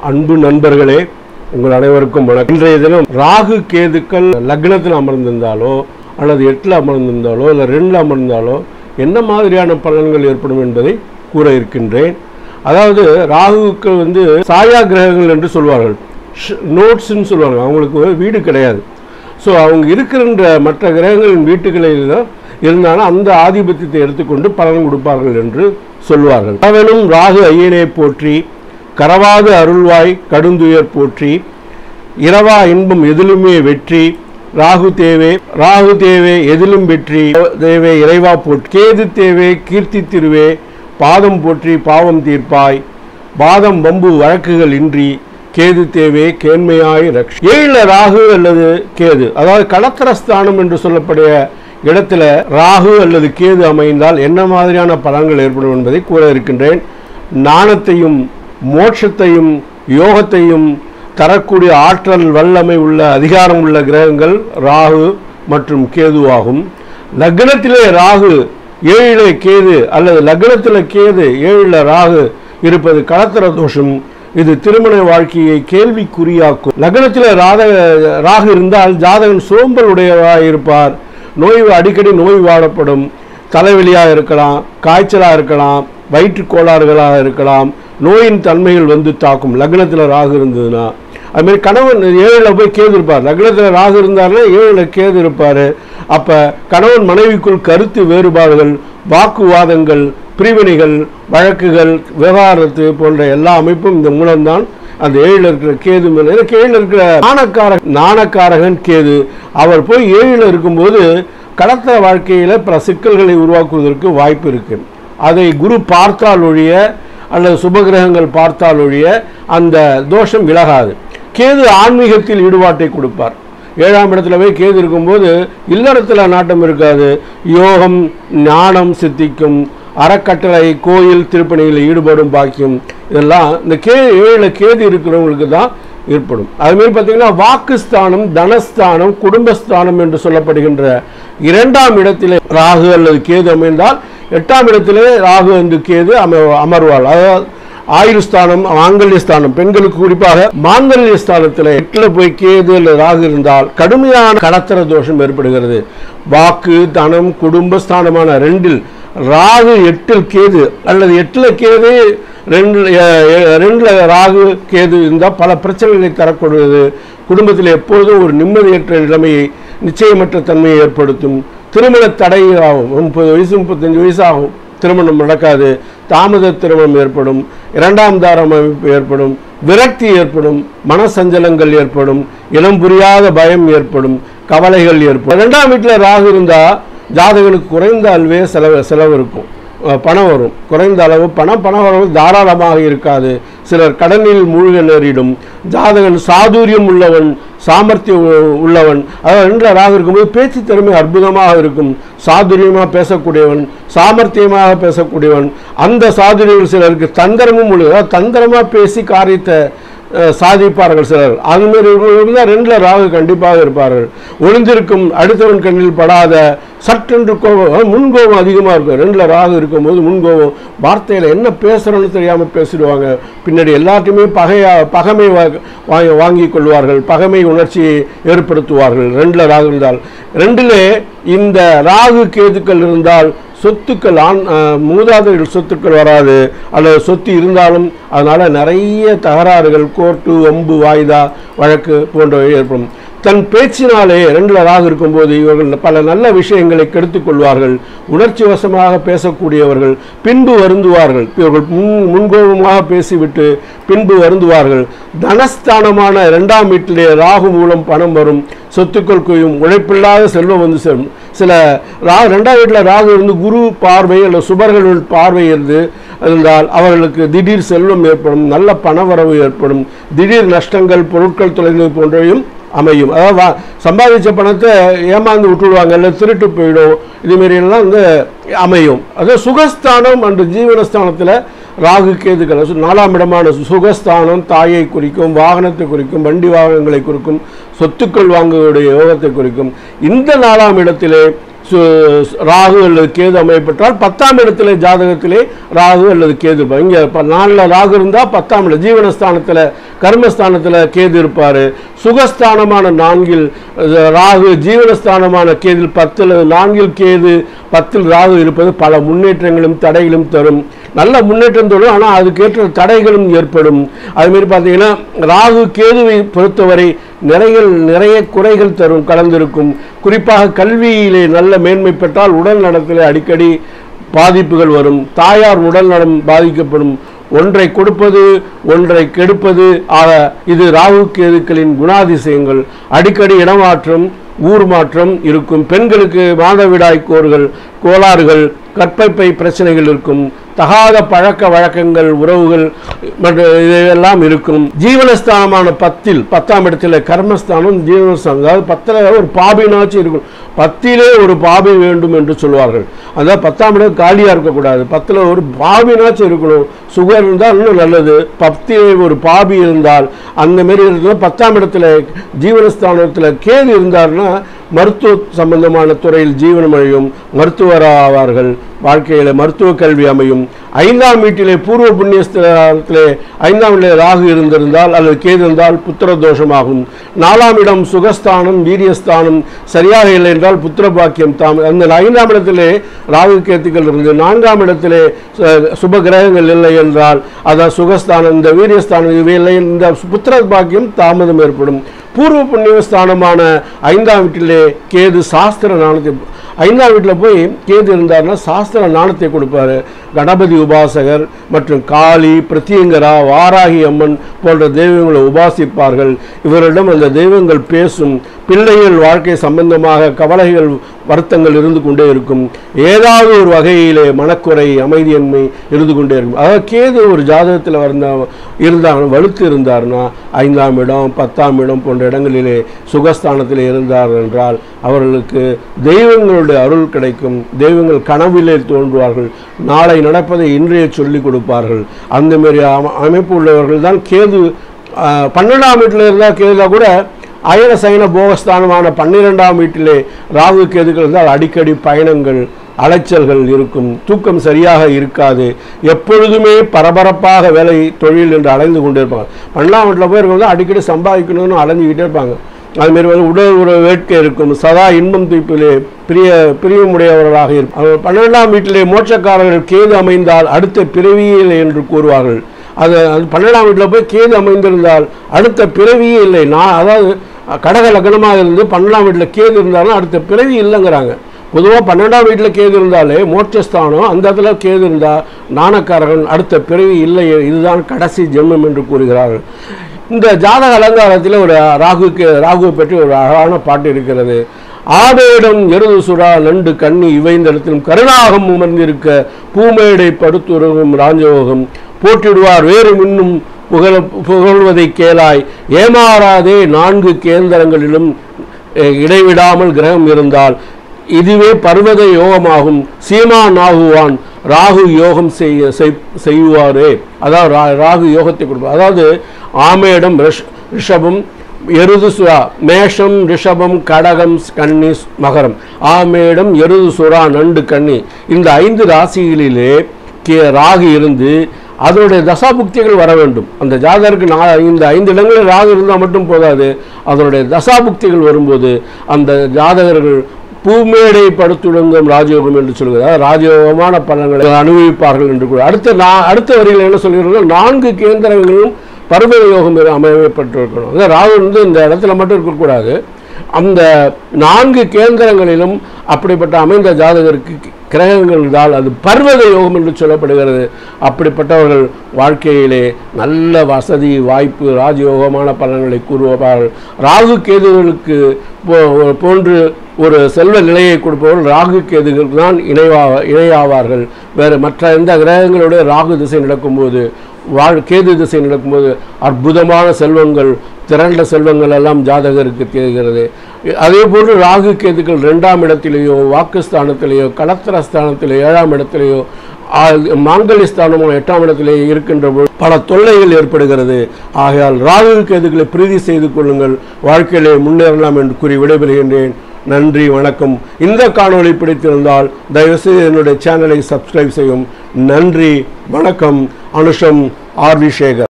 அன்பு நண்பர்களே உங்கள் அனைவருக்கும் வணக்கம் இன்றைய தினம் ராகு கேதுக்கள் லக்னத்தில் அமர்ந்திருந்தாலோ அல்லது எட்டில் அமர்ந்திருந்தாலோ இல்லை ரெண்டில் அமர்ந்தாலோ என்ன மாதிரியான பலன்கள் ஏற்படும் என்பதை கூற இருக்கின்றேன் அதாவது ராகுவுக்கு வந்து சாயா கிரகங்கள் என்று சொல்வார்கள் நோட்ஸ்ன்னு சொல்லுவாங்க அவங்களுக்கு ஒரு வீடு கிடையாது ஸோ அவங்க இருக்கின்ற மற்ற கிரகங்களின் வீட்டுகளில் தான் இருந்தாலும் அந்த ஆதிபத்தியத்தை எடுத்துக்கொண்டு பலன் கொடுப்பார்கள் என்று சொல்வார்கள் அவனும் ராகு ஐயனை போற்றி கரவாது அருள்வாய் கடுந்துயர் போற்றி இரவா இன்பம் எதிலுமே வெற்றி ராகு தேவே ராகு தேவே எதிலும் வெற்றி தேவே இறைவா போற்றி கேது தேவே கீர்த்தி திருவே பாதம் போற்றி பாவம் தீர்ப்பாய் பாதம் வம்பு வழக்குகள் இன்றி கேது தேவே கேண்மையாய் ரக்ஷ ஏழில் ராகு அல்லது கேது அதாவது களத்திரஸ்தானம் என்று சொல்லக்கூடிய இடத்துல ராகு அல்லது கேது அமைந்தால் என்ன மாதிரியான பலன்கள் ஏற்படும் என்பதை கூற இருக்கின்றேன் நாணத்தையும் மோட்சத்தையும் யோகத்தையும் தரக்கூடிய ஆற்றல் வல்லமை உள்ள அதிகாரம் உள்ள கிரகங்கள் ராகு மற்றும் கேதுவாகும் லக்னத்திலே ராகு ஏழிலே கேது அல்லது லக்னத்தில் கேது ஏழில் ராகு இருப்பது களத்திர தோஷம் இது திருமண வாழ்க்கையை கேள்விக்குறியாக்கும் லக்னத்தில் ராத ராகு இருந்தால் ஜாதகன் சோம்பல் உடையவராக இருப்பார் நோய் அடிக்கடி நோய் வாழப்படும் தலைவலியாக இருக்கலாம் காய்ச்சலாக இருக்கலாம் வயிற்றுக் கோளாறுகளாக இருக்கலாம் நோயின் தன்மைகள் வந்து தாக்கும் லக்னத்தில் ராகு இருந்ததுன்னா அதுமாரி கணவன் ஏழில் போய் கேது இருப்பார் லக்னத்தில் ராகு இருந்தாருன்னா ஏழில் கேது இருப்பார் அப்போ கணவன் மனைவிக்குள் கருத்து வேறுபாடுகள் வாக்குவாதங்கள் பிரிவினைகள் வழக்குகள் விவகாரத்து போன்ற எல்லா அமைப்பும் இந்த மூலம்தான் அந்த ஏழில் இருக்கிற கேது மேலே எனக்கு ஏழில் இருக்கிற நாணக்கார நாணக்காரகன் கேது அவர் போய் ஏழில் இருக்கும்போது கடத்த வாழ்க்கையில் பல சிக்கல்களை உருவாக்குவதற்கு வாய்ப்பு இருக்கு அதை குரு பார்த்தால் ஒழிய அல்லது சுபகிரகங்கள் பார்த்தால் ஒழிய அந்த தோஷம் விலகாது கேது ஆன்மீகத்தில் ஈடுபாட்டை கொடுப்பார் ஏழாம் இடத்துல போய் கேது இருக்கும்போது இல்லறத்தில் நாட்டம் இருக்காது யோகம் ஞானம் சித்திக்கும் அறக்கட்டளை கோயில் திருப்பணியில் ஈடுபடும் பாக்கியம் இதெல்லாம் இந்த கே ஏழில் கேது இருக்கிறவங்களுக்கு தான் ஏற்படும் அதுமாரி பார்த்தீங்கன்னா வாக்குஸ்தானம் தனஸ்தானம் குடும்பஸ்தானம் என்று சொல்லப்படுகின்ற இரண்டாம் இடத்திலே ராகு அல்லது கேது அமைந்தால் எட்டாம் இடத்திலே ராகு என்று கேது அம அமர்வாள் அதாவது ஆயுள்ஸ்தானம் மாங்கல்யஸ்தானம் பெண்களுக்கு குறிப்பாக மாங்கல்ய ஸ்தானத்தில் எட்டில் போய் கேது அல்லது ராகு இருந்தால் கடுமையான கடத்தர தோஷம் ஏற்படுகிறது வாக்கு தனம் குடும்பஸ்தானமான ரெண்டில் ராகு எட்டில் கேது அல்லது எட்டில் கேது ரெண்டு ரெண்டில் ராகு கேது இருந்தால் பல பிரச்சனைகளை தரக்கூடியது குடும்பத்தில் எப்பொழுதும் ஒரு நிம்மதியற்ற நிலைமையை நிச்சயமற்ற தன்மையை ஏற்படுத்தும் திருமண தடை ஆகும் முப்பது வயசு முப்பத்தஞ்சு வயசு ஆகும் திருமணம் நடக்காது தாமத திருமணம் ஏற்படும் இரண்டாம் தாரம் அமைப்பு ஏற்படும் விரக்தி ஏற்படும் மனசஞ்சலங்கள் ஏற்படும் இனம் புரியாத பயம் ஏற்படும் கவலைகள் ஏற்படும் இரண்டாம் வீட்டில் ராகு இருந்தால் ஜாதகனுக்கு குறைந்த அளவே செலவு செலவு இருக்கும் பணம் வரும் குறைந்த அளவு பணம் பணம் வரவு தாராளமாக இருக்காது சிலர் கடனில் மூழ்க நேரிடும் ஜாதகன் சாதுரியம் உள்ளவன் சாமர்த்தியம் உள்ளவன் அதாவது ரெண்டு ராக இருக்கும்போது பேச்சு திறமை அற்புதமாக இருக்கும் சாதுரியமாக பேசக்கூடியவன் சாமர்த்தியமாக பேசக்கூடியவன் அந்த சாதுரியம் சிலருக்கு தந்திரமும் உள்ளது தந்திரமாக பேசி காரியத்தை சாதிப்பார்கள் சிலர் அதுமாரி இருந்தால் ரெண்டில் ராகு கண்டிப்பாக இருப்பார்கள் ஒளிந்திருக்கும் அடுத்தவன் கண்ணில் படாத சட்டென்று கோபம் முன்கோபம் அதிகமாக இருக்கும் ரெண்டில் ராகு இருக்கும்போது முன்கோபம் வார்த்தையில் என்ன பேசுகிறோன்னு தெரியாமல் பேசிடுவாங்க பின்னாடி எல்லாத்தையுமே பகையா பகமை வாங்கி வாங்கி கொள்வார்கள் பகமை உணர்ச்சியை ஏற்படுத்துவார்கள் ரெண்டில் ராகு இருந்தால் ரெண்டிலே இந்த ராகு கேதுக்கள் இருந்தால் சொத்துக்கள் ஆண் மூதாதைகள் சொத்துக்கள் வராது அல்லது சொத்து இருந்தாலும் அதனால் நிறைய தகராறுகள் கோர்ட்டு வம்பு வாய்தா வழக்கு போன்றவை ஏற்படும் தன் பேச்சினாலே ரெண்டில் ராக இருக்கும்போது இவர்கள் பல நல்ல விஷயங்களை கெடுத்துக் கொள்வார்கள் உணர்ச்சி வசமாக பேசக்கூடியவர்கள் பின்பு வருந்துவார்கள் இவர்கள் முன் முன்கோபமாக பேசிவிட்டு பின்பு வருந்துவார்கள் தனஸ்தானமான இரண்டாம் வீட்டிலே ராகு மூலம் பணம் வரும் சொத்துக்கள் குவியும் உழைப்பில்லாத செல்வம் வந்து சேரும் சில ரா ரெண்டாம் வீட்டில் ராகு இருந்து குரு பார்வை அல்லது சுபர்கள் பார்வை இருந்து இருந்தால் அவர்களுக்கு திடீர் செல்வம் ஏற்படும் நல்ல பணவரவு ஏற்படும் திடீர் நஷ்டங்கள் பொருட்கள் தொலைந்தது போன்றவையும் அமையும் அதாவது வா சம்பாதிச்ச பணத்தை ஏமாந்து விட்டுடுவாங்க இல்லை திருட்டு போயிடும் இதுமாரி எல்லாம் வந்து அமையும் அது சுகஸ்தானம் அன்று ஜீவனஸ்தானத்தில் ராகு கேதுக்கள் நாலாம் இடமான சுகஸ்தானம் தாயை குறிக்கும் வாகனத்தை குறிக்கும் வண்டி வாகனங்களை குறிக்கும் சொத்துக்கள் வாங்குவதுடைய யோகத்தை குறிக்கும் இந்த நாலாம் இடத்திலே சு- ராகு அல்லது கேது அமையப்பட்டால் பத்தாம் இடத்துல ஜாதகத்திலே ராகு அல்லது கேது இருப்பார் இங்கே இப்போ நாலில் ராகு இருந்தால் பத்தாம் இடம் ஜீவனஸ்தானத்தில் கர்மஸ்தானத்தில் கேது இருப்பார் சுகஸ்தானமான நான்கில் அஹ், ராகு ஜீவனஸ்தானமான கேதில் பத்தில் நான்கில் கேது பத்தில் ராகு இருப்பது பல முன்னேற்றங்களும் தடைகளும் தரும் நல்ல முன்னேற்றம் தரும் ஆனால் அதுக்கேற்ற தடைகளும் ஏற்படும் அதுமாரி பார்த்தீங்கன்னா ராகு கேதுவை பொறுத்தவரை நிறைய நிறைய குறைகள் தரும் கலந்திருக்கும் குறிப்பாக கல்வியிலே நல்ல மேன்மை பெற்றால் உடல் நலத்திலே அடிக்கடி பாதிப்புகள் வரும் தாயார் உடல் நலம் பாதிக்கப்படும் ஒன்றை கொடுப்பது ஒன்றை கெடுப்பது ஆக இது ராகு கேதுக்களின் குணாதிசயங்கள் அடிக்கடி இடமாற்றம் ஊர் மாற்றம் இருக்கும் பெண்களுக்கு மாதவிடாய் கோர்கள் கோளாறுகள் கற்பப்பை பிரச்சனைகள் இருக்கும் தகாத பழக்க வழக்கங்கள் உறவுகள் மற்றும் இதெல்லாம் இருக்கும் ஜீவனஸ்தானமான பத்தில் பத்தாம் இடத்துல கர்மஸ்தானம் ஜீவனஸ்தானம் அதாவது பத்தில் ஒரு பாபினாச்சும் இருக்கும் பத்திலே ஒரு பாபி வேண்டும் என்று சொல்வார்கள் அதாவது பத்தாம் இடம் காலியாக இருக்கக்கூடாது பத்தில் ஒரு பாபினாச்சும் இருக்கணும் சுகர் இருந்தால் இன்னும் நல்லது பத்திலே ஒரு பாபி இருந்தால் அந்த மாரி இருந்தால் பத்தாம் இடத்துல ஜீவனஸ்தானத்தில் கேது இருந்தார்னா மருத்துவ சம்பந்தமான துறையில் ஜீவனம் அழியும் மருத்துவர் ஆவார்கள் வாழ்க்கையில் மருத்துவ கல்வி அமையும் ஐந்தாம் வீட்டிலே பூர்வ புண்ணியஸ்தானத்திலே ஐந்தாம் இடத்திலே ராகு இருந்திருந்தால் அல்லது கேது இருந்தால் புத்திர தோஷமாகும் நாலாம் இடம் சுகஸ்தானம் வீரியஸ்தானம் சரியாக இல்லை என்றால் புத்திர பாக்கியம் தாம் அந்த ஐந்தாம் இடத்திலே ராகு கேத்துக்கள் இருந்து நான்காம் இடத்திலே ச- சுப கிரகங்கள் இல்லை என்றால் அதான் சுகஸ்தானம் இந்த வீரியஸ்தானம் இவை இல்லை இந்த புத்திர பாக்கியம் தாமதம் ஏற்படும் பூர்வ புண்ணியஸ்தானமான ஐந்தாம் வீட்டிலே கேது சாஸ்திர நாணத்தை ஐந்தாம் வீட்டில் போய் கேது இருந்தார்னா சாஸ்திர நாணத்தை கொடுப்பாரு கணபதி உபாசகர் மற்றும் காளி பிரத்யங்கரா வாராகி அம்மன் போன்ற தெய்வங்களை உபாசிப்பார்கள் இவரிடம் அந்த தெய்வங்கள் பேசும் பிள்ளைகள் வாழ்க்கை சம்பந்தமாக கவலைகள் வருத்தங்கள் இருந்து கொண்டே இருக்கும் ஏதாவது ஒரு வகையிலே மனக்குறை அமைதியின்மை இருந்து கொண்டே இருக்கும் அதாவது கேது ஒரு ஜாதகத்தில் வந்த இருந்தாங்க வலுத்து இருந்தார்னா ஐந்தாம் இடம் பத்தாம் இடம் போன்ற இடங்களிலே சுகஸ்தானத்தில் இருந்தார் என்றால் அவர்களுக்கு தெய்வங்களுடைய அருள் கிடைக்கும் தெய்வங்கள் கனவிலே தோன்றுவார்கள் நாளை நடப்பதை இன்றைய சொல்லிக் கொடுப்பார்கள் அந்த மாரி அம- அமைப்பு உள்ளவர்கள் தான் கேது ஆஹ், பன்னெண்டாம் வீட்டில் இருந்தால் கேதுல கூட அயன சயன போகஸ்தானமான பன்னிரெண்டாம் வீட்டிலே ராகு கேதுக்கள் இருந்தால் அடிக்கடி பயணங்கள் அலைச்சல்கள் இருக்கும் தூக்கம் சரியாக இருக்காது எப்பொழுதுமே பரபரப்பாக வேலை தொழில் என்று அலைந்து கொண்டே இருப்பாங்க பன்னெண்டாம் வீட்டில் போய் இருக்கும்போது அடிக்கடி சம்பாதிக்கணும்னு அலைஞ்சிக்கிட்டே இருப்பாங்க அதுமாரி வந்து உடல் உறவு வேட்கை இருக்கும் சதா இன்பம் தீப்பிலே பிரிய பிரியமுடையவர்களாக இருக்கும் அவர் பன்னிரெண்டாம் வீட்டிலே மோட்சக்காரர்கள் கேது அமைந்தால் அடுத்த பிறவியில் என்று கூறுவார்கள் அது அது பன்னெண்டாம் வீட்டில் போய் கேது அமைந்திருந்தால் அடுத்த பிறவியே இல்லை நான் அதாவது கடக லக்னமாக இருந்து பன்னெண்டாம் வீட்டில் கேது இருந்தாலும் அடுத்த பிறவி இல்லைங்கிறாங்க பொதுவாக பன்னெண்டாம் வீட்டில் கேது இருந்தாலே மோட்சஸ்தானம் அந்த இடத்துல கேது இருந்தால் நாணக்காரர்கள் அடுத்த பிறவி இல்லை இதுதான் கடைசி ஜென்மம் என்று கூறுகிறார்கள் இந்த ஜாதக அலங்காரத்தில் ஒரு ராகுக்கு ராகுவை பற்றி ஒரு அழகான பாட்டு இருக்கிறது ஆபேடம் எருது சுறா நண்டு கண்ணி இவைந்த இடத்திலும் கருணாகம் உமர்ந்திருக்க பூமேடை படுத்துறவும் ராஜயோகம் போட்டிடுவார் வேறு இன்னும் புகழ புகழ்வதை கேளாய் ஏமாறாதே நான்கு கேந்திரங்களிலும் அஹ், இடைவிடாமல் கிரகம் இருந்தால் இதுவே பர்வத யோகமாகும் சீமா நாகுவான் ராகு யோகம் செய்ய செய்- செய்வாரே அதாவது ரா- ராகு யோகத்தை கொடுப்பார் அதாவது ஆமேடம் ரிஷ்- ரிஷபம் எருது சுறா மேஷம் ரிஷபம் கடகம் கன்னி மகரம் ஆமேடம் எருது சுறா நண்டு கன்னி இந்த ஐந்து ராசிகளிலே கே ராகு இருந்து அதனுடைய தசாபுக்திகள் வர வேண்டும் அந்த ஜாதகருக்கு நான் இந்த ஐந்து இடங்களில் ராகு இருந்தால் மட்டும் போதாது அதனுடைய தசாபுக்திகள் வரும்போது அந்த ஜாதகர்கள் பூமேடை படுத்துடுங்கும் ராஜயோகம் என்று சொல்கிறார் ராஜயோகமான பலன்களை அனுபவிப்பார்கள் என்று கூட அடுத்த நான் அடுத்த வரியில் என்ன சொல்கிறார்கள் நான்கு கேந்திரங்களும் பர்வத யோகம் அமையப்பட்டிருக்கணும் அதாவது ராகு வந்து இந்த இடத்துல மட்டும் இருக்கக்கூடாது அந்த நான்கு கேந்திரங்களிலும் அப்படிப்பட்ட அமைந்த ஜாதகருக்கு கிரகங்கள் இருந்தால் அது பர்வத யோகம் என்று சொல்லப்படுகிறது அப்படிப்பட்டவர்கள் வாழ்க்கையிலே நல்ல வசதி வாய்ப்பு ராஜயோகமான பலன்களை கூறுவார்கள் ராகு கேதுகளுக்கு போ- போன்று ஒரு செல்வ நிலையை கொடுப்பவர்கள் ராகு கேதுகள் தான் இணைவாக இணையாவார்கள் வேறு மற்ற எந்த கிரகங்களோட ராகு திசை நடக்கும்போது வாழ் கேது திசை நடக்கும்போது அற்புதமான செல்வங்கள் திரண்ட செல்வங்கள் எல்லாம் ஜாதகருக்கு தெரிகிறது அதே போன்று ராகு கேதுக்கள் ரெண்டாம் இடத்திலேயோ வாக்குஸ்தானத்திலேயோ கலத்திரஸ்தானத்திலேயோ ஏழாம் இடத்திலேயோ ஆ- மாங்கல்யஸ்தானமோ எட்டாம் இடத்திலே இருக்கின்ற பொழுது பல தொல்லைகள் ஏற்படுகிறது ஆகையால் ராகு கேதுக்களை பிரீதி செய்து கொள்ளுங்கள் வாழ்க்கையிலே முன்னேறலாம் என்று கூறி விடைபெறுகின்றேன் நன்றி வணக்கம் இந்த காணொளி பிடித்திருந்தால் தயவுசெய்து என்னுடைய சேனலை சப்ஸ்கிரைப் செய்யும் நன்றி வணக்கம் அனுஷம் ஆர் வி சேகர்